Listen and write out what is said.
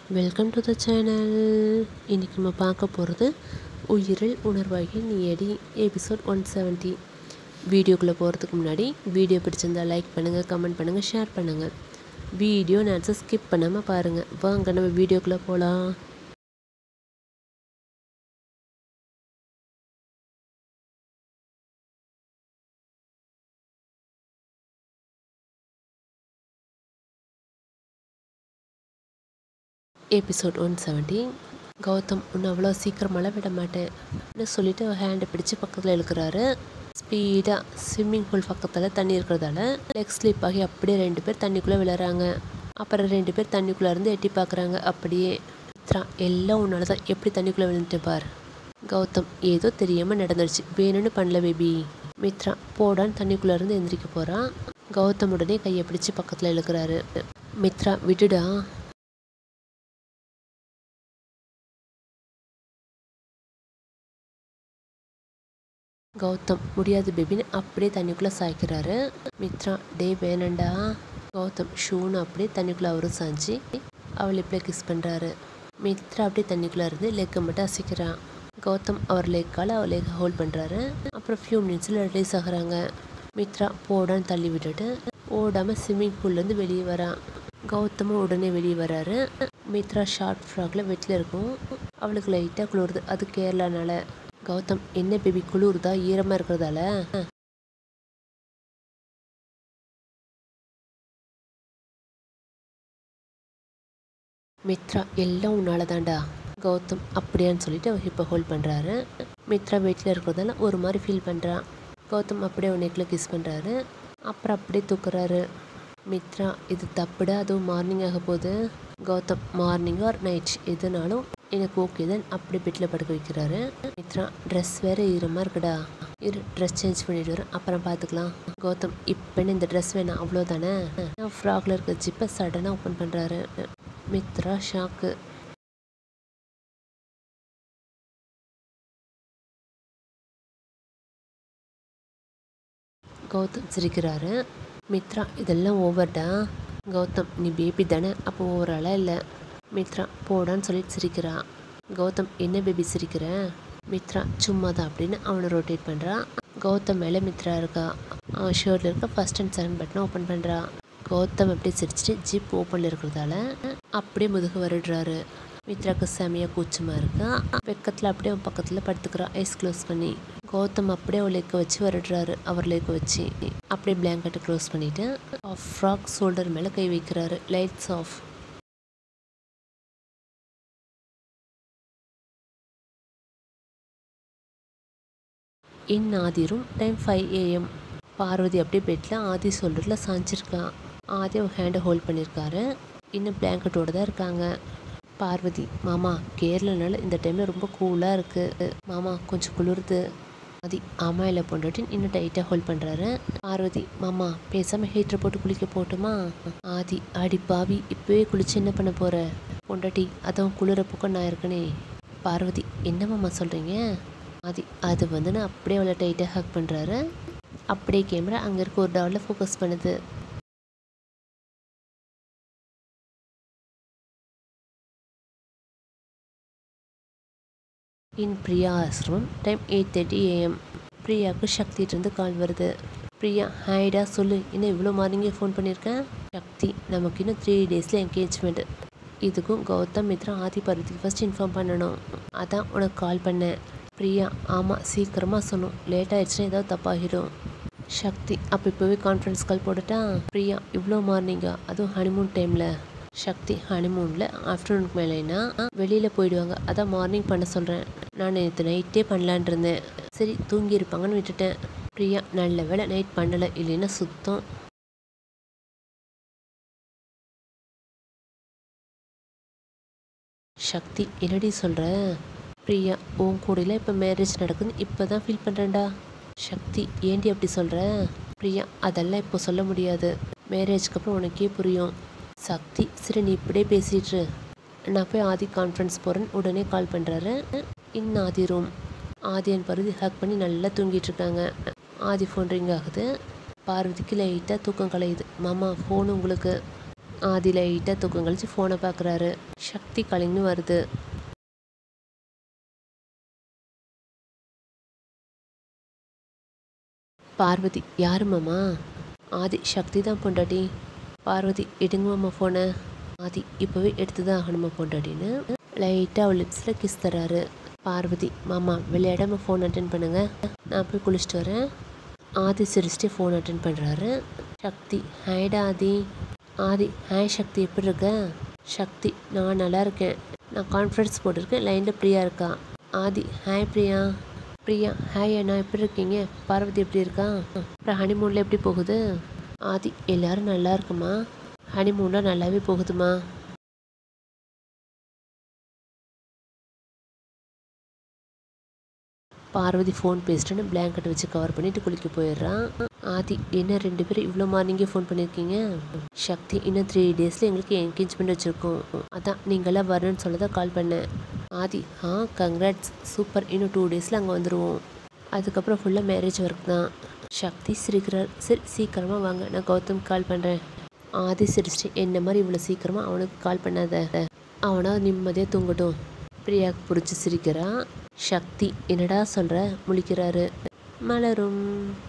welcome to the channel இன்றைக்கி நம்ம பார்க்க போகிறது உயிரில் உணர்வாகி நீயடி எபிசோட் ஒன் செவன்ட்டி வீடியோக்குள்ளே போகிறதுக்கு முன்னாடி வீடியோ பிடிச்சிருந்தா லைக் பண்ணுங்கள் கமெண்ட் பண்ணுங்கள் ஷேர் பண்ணுங்கள் வீடியோ நேரத்தை ஸ்கிப் பண்ணாமல் பாருங்கள் வாங்க நம்ம வீடியோக்குள்ளே போகலாம் எபிசோட் ஒன் செவன்ட்டி கௌதம் ஒன்று அவ்வளோ சீக்கிரமெல்லாம் விட மாட்டேன் சொல்லிட்டு ஹேண்டை பிடிச்சு பக்கத்தில் இழுக்கிறாரு ஸ்பீடாக ஸ்விம்மிங் பூல் பக்கத்தில் தண்ணி இருக்கிறதால லெக் ஸ்லிப் ஆகி அப்படியே ரெண்டு பேர் தண்ணிக்குள்ளே விழுறாங்க அப்புறம் ரெண்டு பேர் தண்ணிக்குள்ளே இருந்து எட்டி பார்க்குறாங்க அப்படியே மித்ரா எல்லாம் உன்னால தான் எப்படி தண்ணிக்குள்ளே விழுந்துட்டு பார் கௌதம் ஏதோ தெரியாமல் நடந்துருச்சு வேணும்னு பண்ணல பேபி மித்ரா போடான்னு தண்ணிக்குள்ளே இருந்து எந்திரிக்க போகிறான் கௌதம் உடனே கையை பிடிச்சு பக்கத்தில் இழுக்கிறாரு மித்ரா விடுடா கௌதம் முடியாது பேபின்னு அப்படியே தண்ணிக்குள்ளே சாய்க்கிறாரு மித்ரா டே வேணண்டா கௌதம் ஷூன்னு அப்படியே தண்ணிக்குள்ளே அவரும் சாஞ்சி அவள் இப்படியே கிஸ் பண்ணுறாரு மித்ரா அப்படியே தண்ணிக்குள்ளே இருந்து லெக்கை மட்டும் அசைக்கிறான் கௌதம் அவர் லெக்கால் அவர் லெக்கை ஹோல்ட் பண்ணுறாரு அப்புறம் ஃபியூ மினிட்ஸில் ரிலீஸ் ஆகுறாங்க மித்ரா போடான்னு தள்ளி விட்டுட்டு ஓடாமல் ஸ்விம்மிங் பூல்லேருந்து வெளியே வரான் கௌதமும் உடனே வெளியே வராரு மித்ரா ஷார்ட் ஃப்ராக்ல வெட்டில் இருக்கும் அவளுக்கு லைட்டாக குளிருது அது கேரளானால கௌதம் என்ன பேபி குளிருதா ஈரமாக இருக்கிறதால மித்ரா எல்லாம் உன்னால தான்டா கௌதம் அப்படியான்னு சொல்லிட்டு அவர் இப்போ ஹோல்ட் பண்ணுறாரு மித்ரா வீட்டில் இருக்கிறதால ஒரு மாதிரி ஃபீல் பண்ணுறான் கௌதம் அப்படியே அவன் நெக்கில் கிஸ் பண்ணுறாரு அப்புறம் அப்படியே தூக்குறாரு மித்ரா இது தப்புடா அதுவும் மார்னிங் ஆக போகுது கௌதம் மார்னிங் ஆர் நைட் எதுனாலும் எனக்கு ஓகே தான் அப்படி பெட்டில் படுக்க வைக்கிறாரு மித்ரா ட்ரெஸ் வேறு ஈரமாக இருக்குடா இரு ட்ரெஸ் சேஞ்ச் பண்ணிட்டு வரேன் அப்புறம் பார்த்துக்கலாம் கௌதம் இப்போன்னு இந்த ட்ரெஸ் வேணாம் அவ்வளோதானே ஃப்ராக்ல இருக்க ஜிப்பை சடனாக ஓப்பன் பண்ணுறாரு மித்ரா ஷாக்கு கௌதம் சிரிக்கிறாரு மித்ரா இதெல்லாம் ஓவர்டா கௌதம் நீ பேபி தானே அப்போ ஓவராலாக இல்லை மித்ரா போடான்னு சொல்லிட்டு சிரிக்கிறான் கௌதம் என்ன பேபி சிரிக்கிற மித்ரா சும்மா தான் அப்படின்னு அவனை ரொட்டேட் பண்ணுறான் கௌதம் மேலே மித்ரா இருக்கா அவன் ஷர்ட்டில் இருக்க ஃபஸ்ட் அண்ட் செகண்ட் பட்டனை ஓப்பன் பண்ணுறான் கௌதம் அப்படியே சிரிச்சிட்டு ஜிப் ஓப்பனில் இருக்கிறதால அப்படியே முதுகு வருடுறாரு மித்ராக்கு செமையாக கூச்சமாக இருக்கா வெக்கத்தில் அப்படியே அவன் பக்கத்தில் படுத்துக்கிறான் ஐஸ் க்ளோஸ் பண்ணி கௌதம் அப்படியே அவள் லேக்க வச்சு வருடுறாரு அவர் லேக்க வச்சு அப்படியே பிளாங்கெட்டை க்ளோஸ் பண்ணிவிட்டு ஃப்ராக் ஷோல்டர் மேலே கை வைக்கிறாரு லைட்ஸ் ஆஃப் இன் ஆதிரும் டைம் ஃபைவ் ஏஎம் பார்வதி அப்படியே பெட்டில் ஆதி சொல்கிறதுல சாஞ்சிருக்கான் ஆதி அவன் ஹேண்டை ஹோல்ட் பண்ணியிருக்காரு இன்னும் பிளாங்கெட்டோடு தான் இருக்காங்க பார்வதி மாமா கேரளனால இந்த டைமில் ரொம்ப கூலாக இருக்குது மாமா கொஞ்சம் குளிருது ஆதி ஆமா இல்லை பொண்டாட்டின்னு இன்னும் டைட்டாக ஹோல்ட் பண்ணுறாரு பார்வதி மாமா பேசாமல் ஹீட்டர் போட்டு குளிக்க போட்டுமா ஆதி அடி பாவி இப்போவே குளிச்சு என்ன பண்ண போகிற பொண்டாட்டி அதான் குளிர பக்கம் நான் இருக்கனே பார்வதி என்ன மாமா சொல்கிறீங்க ஆதி அது வந்து நான் அப்படியே அவளை டைட்டாக ஹக் பண்ணுறாரு அப்படியே கேமரா அங்கே இருக்க ஒரு டாலில் ஃபோக்கஸ் பண்ணுது இன் பிரியா ஆசிரமம் டைம் எயிட் தேர்ட்டி ஏஎம் பிரியாவுக்கு சக்திகிட்டேருந்து கால் வருது பிரியா ஹாய்டா சொல்லு என்ன இவ்வளோ மார்னிங்கே ஃபோன் பண்ணியிருக்கேன் சக்தி நமக்கு இன்னும் த்ரீ டேஸில் என்கேஜ்மெண்ட்டு இதுக்கும் கௌதம் மித்ரா ஆதி பருவத்துக்கு ஃபஸ்ட் இன்ஃபார்ம் பண்ணணும் அதான் உனக்கு கால் பண்ணேன் பிரியா ஆமாம் சீக்கிரமாக சொல்லணும் லேட் ஆயிடுச்சுன்னா ஏதாவது தப்பாகிடும் சக்தி அப்போ இப்போவே கான்ஃபரன்ஸ் கால் போட்டுட்டா பிரியா இவ்வளோ மார்னிங்கா அதுவும் ஹனிமூன் டைமில் சக்தி ஹனிமூனில் ஆஃப்டர்நூனுக்கு மேலேனா வெளியில் போயிடுவாங்க அதான் மார்னிங் பண்ண சொல்கிறேன் நான் நேற்று நைட்டே பண்ணலான் இருந்தேன் சரி தூங்கி இருப்பாங்கன்னு விட்டுட்டேன் பிரியா நல்ல வேலை நைட் பண்ணலை இல்லைன்னா சுத்தம் சக்தி என்னடி சொல்கிற பிரியா உன் கூடையில் இப்போ மேரேஜ் நடக்குதுன்னு இப்போ தான் ஃபீல் பண்ணுறேன்டா சக்தி ஏண்டி அப்படி சொல்கிற பிரியா அதெல்லாம் இப்போ சொல்ல முடியாது மேரேஜ்க்கு அப்புறம் உனக்கே புரியும் சக்தி சரி நீ இப்படியே பேசிட்டு நான் போய் ஆதி கான்ஃபரன்ஸ் போகிறேன்னு உடனே கால் பண்ணுறாரு இன் ஆதி ரூம் ஆதியன் பருதி ஹேக் பண்ணி நல்லா தூங்கிட்டு இருக்காங்க ஆதி ஃபோன் ரிங் ஆகுது பார்வதிக்கு லைட்டாக தூக்கம் கலையுது மாமா ஃபோன் உங்களுக்கு ஆதி லைட்டாக தூக்கம் கழிச்சு ஃபோனை பார்க்குறாரு சக்தி கலிங்னு வருது பார்வதி யாரு மாமா ஆதி சக்தி தான் பொண்டாட்டி பார்வதி எடுங்க மாமா ஃபோனை ஆதி இப்போவே எடுத்து தான் ஆகணுமா பொண்டாட்டின்னு லைட்டாக அவள் லிப்ஸில் கிஸ் தராரு பார்வதி மாமா விளையாடாம ஃபோன் அட்டன் பண்ணுங்க நான் போய் குளிச்சுட்டு வரேன் ஆதி சிரிச்சுட்டு ஃபோன் அட்டன் பண்ணுறாரு சக்தி ஹாய்டா ஆதி ஆதி ஹாய் சக்தி எப்படி இருக்க சக்தி நான் நல்லா இருக்கேன் நான் கான்ஃபரன்ஸ் போட்டிருக்கேன் லைனில் பிரியா இருக்கா ஆதி ஹாய் பிரியா பிரியா ஹாய் அண்ணா எப்படி இருக்கீங்க பார்வதி எப்படி இருக்கா அப்புறம் ஹனிமூனில் எப்படி போகுது ஆதி எல்லாரும் நல்லா இருக்குமா ஹனிமூனில் நல்லாவே போகுதுமா பார்வதி ஃபோன் பேசிட்டுன்னு பிளாங்கெட் வச்சு கவர் பண்ணிட்டு குளிக்க போயிடுறான் ஆதி என்ன ரெண்டு பேரும் இவ்வளோ மார்னிங்கே ஃபோன் பண்ணியிருக்கீங்க சக்தி இன்னும் த்ரீ டேஸில் எங்களுக்கு என்கேஜ்மெண்ட் வச்சுருக்கோம் அதான் நீங்களாம் வரணும்னு சொல்ல தான் கால் பண்ணேன் ஆதி ஆ கங்க்ராட்ஸ் சூப்பர் இன்னும் டூ டேஸில் அங்கே வந்துடுவோம் அதுக்கப்புறம் ஃபுல்லாக மேரேஜ் ஒர்க் தான் சக்தி சிரிக்கிறார் சரி சீக்கிரமாக வாங்க நான் கௌதம் கால் பண்ணுறேன் ஆதி சிரிச்சிட்டு என்ன மாதிரி இவ்வளோ சீக்கிரமாக அவனுக்கு கால் பண்ணாத அவனா நிம்மதியாக தூங்கட்டும் பிரியாவுக்கு பிடிச்சி சிரிக்கிறா சக்தி என்னடா சொல்கிற முழிக்கிறாரு மலரும்